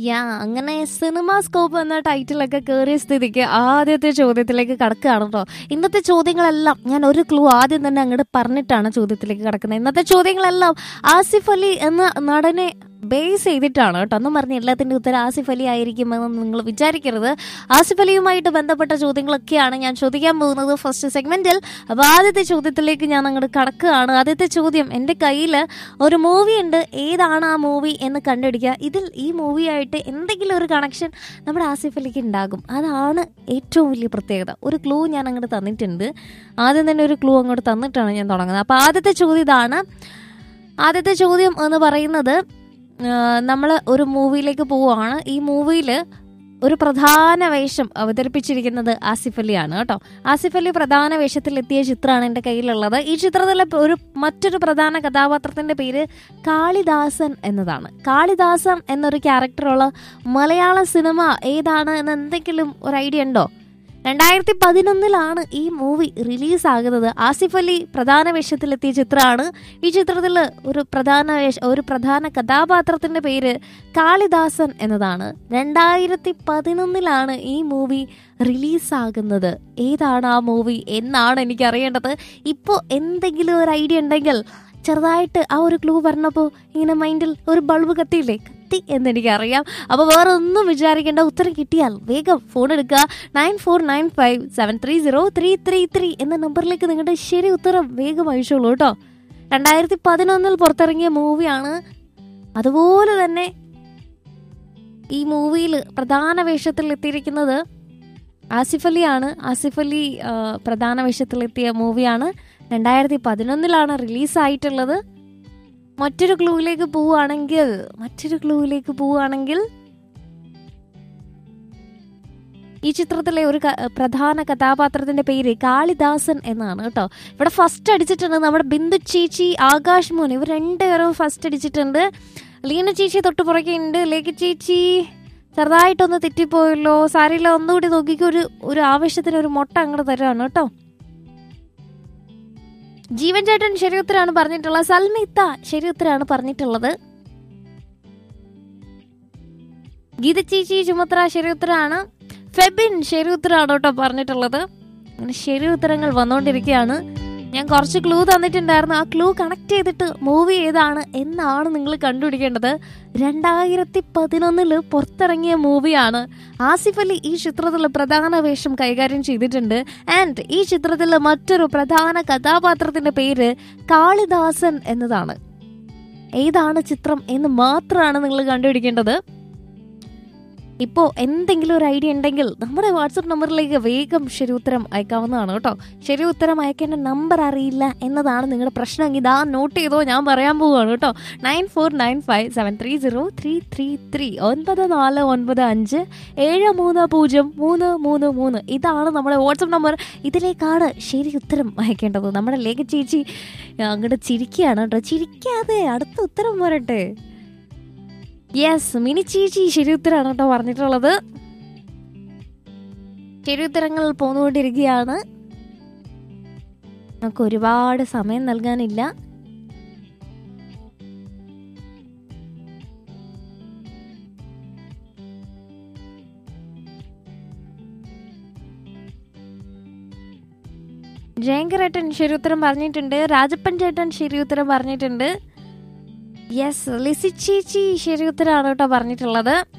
യാ അങ്ങനെ cinema scope എന്ന ടൈറ്റിലൊക്കെ കയറിയ സ്ഥിതിക്ക് ആദ്യത്തെ ചോദ്യത്തിലേക്ക് കടക്കുകയാണ് കേട്ടോ ഇന്നത്തെ ചോദ്യങ്ങളെല്ലാം ഞാൻ ഒരു ക്ലൂ ആദ്യം തന്നെ അങ്ങോട്ട് പറഞ്ഞിട്ടാണ് ചോദ്യത്തിലേക്ക് കടക്കുന്നത് ഇന്നത്തെ ചോദ്യങ്ങളെല്ലാം ആസിഫ് അലി എന്ന നടനെ ബേസ് ചെയ്തിട്ടാണ് കേട്ടോ ഒന്നും പറഞ്ഞ എല്ലാത്തിൻ്റെ ഉത്തരം ആസിഫ് അലി ആയിരിക്കുമെന്ന് നിങ്ങൾ വിചാരിക്കരുത് ആസിഫ് അലിയുമായിട്ട് ബന്ധപ്പെട്ട ചോദ്യങ്ങളൊക്കെയാണ് ഞാൻ ചോദിക്കാൻ പോകുന്നത് ഫസ്റ്റ് സെഗ്മെന്റിൽ അപ്പോൾ ആദ്യത്തെ ചോദ്യത്തിലേക്ക് ഞാൻ അങ്ങോട്ട് കടക്കുകയാണ് ആദ്യത്തെ ചോദ്യം എൻ്റെ കയ്യിൽ ഒരു മൂവി ഉണ്ട് ഏതാണ് ആ മൂവി എന്ന് കണ്ടുപിടിക്കുക ഇതിൽ ഈ മൂവിയായിട്ട് എന്തെങ്കിലും ഒരു കണക്ഷൻ നമ്മുടെ ആസിഫ് അലിക്ക് ഉണ്ടാകും അതാണ് ഏറ്റവും വലിയ പ്രത്യേകത ഒരു ക്ലൂ ഞാൻ അങ്ങോട്ട് തന്നിട്ടുണ്ട് ആദ്യം തന്നെ ഒരു ക്ലൂ അങ്ങോട്ട് തന്നിട്ടാണ് ഞാൻ തുടങ്ങുന്നത് അപ്പോൾ ആദ്യത്തെ ചോദ്യം ഇതാണ് ആദ്യത്തെ ചോദ്യം എന്ന് പറയുന്നത് നമ്മൾ ഒരു മൂവിയിലേക്ക് പോവുകയാണ് ഈ മൂവിയിൽ ഒരു പ്രധാന വേഷം അവതരിപ്പിച്ചിരിക്കുന്നത് ആസിഫ് അലിയാണ് കേട്ടോ ആസിഫ് അലി പ്രധാന വേഷത്തിലെത്തിയ ചിത്രമാണ് എൻ്റെ കയ്യിലുള്ളത് ഈ ചിത്രത്തിലെ ഒരു മറ്റൊരു പ്രധാന കഥാപാത്രത്തിന്റെ പേര് കാളിദാസൻ എന്നതാണ് കാളിദാസൻ എന്നൊരു ക്യാരക്ടറുള്ള മലയാള സിനിമ ഏതാണ് എന്ന് എന്തെങ്കിലും ഒരു ഐഡിയ ഉണ്ടോ രണ്ടായിരത്തി പതിനൊന്നിലാണ് ഈ മൂവി റിലീസാകുന്നത് ആസിഫ് അലി പ്രധാന വേഷത്തിലെത്തിയ ചിത്രമാണ് ഈ ചിത്രത്തിൽ ഒരു പ്രധാന വേഷ ഒരു പ്രധാന കഥാപാത്രത്തിന്റെ പേര് കാളിദാസൻ എന്നതാണ് രണ്ടായിരത്തി പതിനൊന്നിലാണ് ഈ മൂവി റിലീസാകുന്നത് ഏതാണ് ആ മൂവി എന്നാണ് എനിക്ക് അറിയേണ്ടത് ഇപ്പോൾ എന്തെങ്കിലും ഒരു ഐഡിയ ഉണ്ടെങ്കിൽ ചെറുതായിട്ട് ആ ഒരു ക്ലൂ പറഞ്ഞപ്പോൾ ഇങ്ങനെ മൈൻഡിൽ ഒരു ബൾബ് കത്തിയില്ലേ കത്തി എന്നെനിക്ക് അറിയാം അപ്പോൾ വേറെ ഒന്നും വിചാരിക്കേണ്ട ഉത്തരം കിട്ടിയാൽ വേഗം ഫോൺ എടുക്കുക nine four nine five seven three zero three three three എന്ന നമ്പറിലേക്ക് നിങ്ങളുടെ ശരി ഉത്തരം വേഗം അയച്ചോളൂ കേട്ടോ രണ്ടായിരത്തി പതിനൊന്നിൽ പുറത്തിറങ്ങിയ മൂവിയാണ് അതുപോലെ തന്നെ ഈ മൂവിയിൽ പ്രധാന വേഷത്തിൽ എത്തിയിരിക്കുന്നത് ആസിഫ് അലിയാണ് ആസിഫ് അലി പ്രധാന വേഷത്തിലെത്തിയ മൂവിയാണ് രണ്ടായിരത്തി പതിനൊന്നിലാണ് റിലീസായിട്ടുള്ളത് മറ്റൊരു ക്ലൂവിലേക്ക് പോവുകയാണെങ്കിൽ മറ്റൊരു ക്ലൂവിലേക്ക് പോവുകയാണെങ്കിൽ ഈ ചിത്രത്തിലെ ഒരു പ്രധാന കഥാപാത്രത്തിന്റെ പേര് കാളിദാസൻ എന്നാണ് കേട്ടോ ഇവിടെ ഫസ്റ്റ് അടിച്ചിട്ടുണ്ട് നമ്മുടെ ബിന്ദു ചേച്ചി ആകാശ് മോൻ ഇവർ രണ്ടുപേരും ഫസ്റ്റ് അടിച്ചിട്ടുണ്ട് ലീന ചേച്ചി തൊട്ട് പുറകെ ഉണ്ട് ലേഖ ചേച്ചി ചെറുതായിട്ടൊന്ന് തെറ്റിപ്പോയല്ലോ സാരില്ല ഒന്നുകൂടി നോക്കിക്ക് ഒരു ഒരു ആവശ്യത്തിന് ഒരു മുട്ട അങ്ങോട്ട് തരാണ് കേട്ടോ ജീവൻ ചേട്ടൻ ശരി ഉത്തരാണ് പറഞ്ഞിട്ടുള്ളത് സൽമിത്ത ശരി ഉത്തരാണ് പറഞ്ഞിട്ടുള്ളത് ഗീത ചേച്ചി ചുമത്ര ശരി ഉത്തരാണ് ഫെബിൻ ശരി ഉത്തരാണ് കേട്ടോ പറഞ്ഞിട്ടുള്ളത് അങ്ങനെ ശരി ഉത്തരങ്ങൾ വന്നുകൊണ്ടിരിക്കുകയാണ് ഞാൻ കുറച്ച് ക്ലൂ തന്നിട്ടുണ്ടായിരുന്നു ആ ക്ലൂ കണക്ട് ചെയ്തിട്ട് മൂവി ഏതാണ് എന്നാണ് നിങ്ങൾ കണ്ടുപിടിക്കേണ്ടത് രണ്ടായിരത്തി പതിനൊന്നില് പുറത്തിറങ്ങിയ മൂവിയാണ് ആസിഫ് അലി ഈ ചിത്രത്തിൽ പ്രധാന വേഷം കൈകാര്യം ചെയ്തിട്ടുണ്ട് ആൻഡ് ഈ ചിത്രത്തിലെ മറ്റൊരു പ്രധാന കഥാപാത്രത്തിന്റെ പേര് കാളിദാസൻ എന്നതാണ് ഏതാണ് ചിത്രം എന്ന് മാത്രമാണ് നിങ്ങൾ കണ്ടുപിടിക്കേണ്ടത് ഇപ്പോൾ എന്തെങ്കിലും ഒരു ഐഡിയ ഉണ്ടെങ്കിൽ നമ്മുടെ വാട്സപ്പ് നമ്പറിലേക്ക് വേഗം ശരി ഉത്തരം അയക്കാവുന്നതാണ് കേട്ടോ ശരി ഉത്തരം അയക്കേണ്ട നമ്പർ അറിയില്ല എന്നതാണ് നിങ്ങളുടെ പ്രശ്നം ഇതാ നോട്ട് ചെയ്തോ ഞാൻ പറയാൻ പോവുകയാണ് കേട്ടോ nine four nine five seven three zero three three three ഒൻപത് നാല് ഒൻപത് അഞ്ച് ഏഴ് മൂന്ന് പൂജ്യം മൂന്ന് മൂന്ന് മൂന്ന് ഇതാണ് നമ്മുടെ വാട്സപ്പ് നമ്പർ ഇതിലേക്കാണ് ശരി ഉത്തരം അയക്കേണ്ടത് നമ്മുടെ ലേഖ ചേച്ചി അങ്ങോട്ട് ചിരിക്കുകയാണ് കേട്ടോ ചിരിക്കാതെ അടുത്ത ഉത്തരം വരട്ടെ യെസ് മിനി ചേച്ചി ശരി ഉത്തരാണ് കേട്ടോ പറഞ്ഞിട്ടുള്ളത് ശരി ഉത്തരങ്ങൾ പോന്നുകൊണ്ടിരിക്കുകയാണ് നമുക്ക് ഒരുപാട് സമയം നൽകാനില്ല ജയങ്കരേട്ടൻ ശരി ഉത്തരം പറഞ്ഞിട്ടുണ്ട് രാജപ്പൻ ചേട്ടൻ ശരി ഉത്തരം പറഞ്ഞിട്ടുണ്ട് യെസ് ലിസി ചേച്ചി ശരി ഉത്തരമാണ് കേട്ടോ പറഞ്ഞിട്ടുള്ളത്